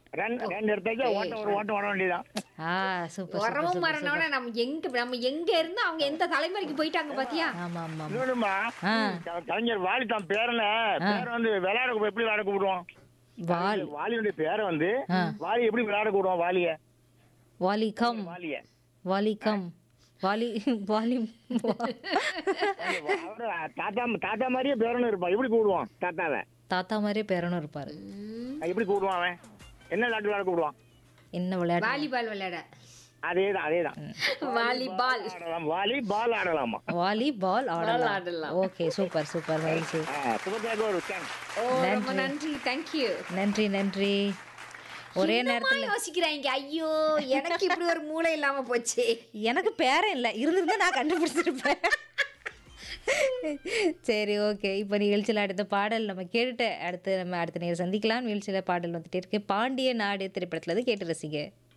ரெண்டு ரெண்டு எடுத்தாச்சு ஓட்டம் ஒரு ஓட்டம் ஓட வேண்டியதான் ஆ சூப்பர் உறவும் மரணம்னா நம்ம எங்க நம்ம எங்க இருந்து அவங்க எந்த தலைமுறைக்கு போயிட்டாங்க பாத்தியா ஆமா ஆமா ஆமா. இன்னொன்னுமா ஆ க- கலைஞர் வாலி தான் பேரனை பேரை வந்து விளையாட கூ- எப்படி விளையாட கூப்பிடுவோம் வால் வாலியுடைய பேரை வந்து ஆ. வாலி எப்படி விளையாட கூடுவோம் வாலிய வாலி கம் வாலிய வாலி கம் வாலி வாலி அவரு தாத்தா தாத்தா மாதிரியே பேரனும் இருப்பான் எப்படி கூடுவான் தாத்தாவை தாத்தா மாதிரியே பேரனும் இருப்பாரு எப்படி கூடுவான் அவன் என்ன விளையாட்டு விளையாட கூடுவான் என்ன விளையாட்டு வாலிபால் விளையாட அதேதான் அதேதான் வாலிபால் ஆடலாம் வாலி பால் ஆடலாமா வாலி பால் ஆடலாம் ஆடலாம். ஓகே சூப்பர் சூப்பர் மகிழ்ச்சி சுபத்தேக்கு ஒரு தேங்க்ஸ் ஓ ரொம்ப நன்றி தேங்க்யூ நன்றி நன்றி ஒரே நேரத்தில் யோசிக்கிறாங்க ஐயோ எனக்கு இப்படி ஒரு மூளை இல்லாம போச்சு எனக்கு பேரன் இல்லை இருந்திருந்தா நான் கண்டுபிடிச்சிருப்பேன் சரி ஓகே இப்போ நிகழ்ச்சியில் அடுத்த பாடல் நம்ம கேட்டுட்டு அடுத்து நம்ம அடுத்த நேரம் சந்திக்கலாம் நிகழ்ச்சியில் பாடல் வந்துட்டு இருக்கு பாண்டிய நாடு திரைப்படத்தில் கேட்டு ரசிங்க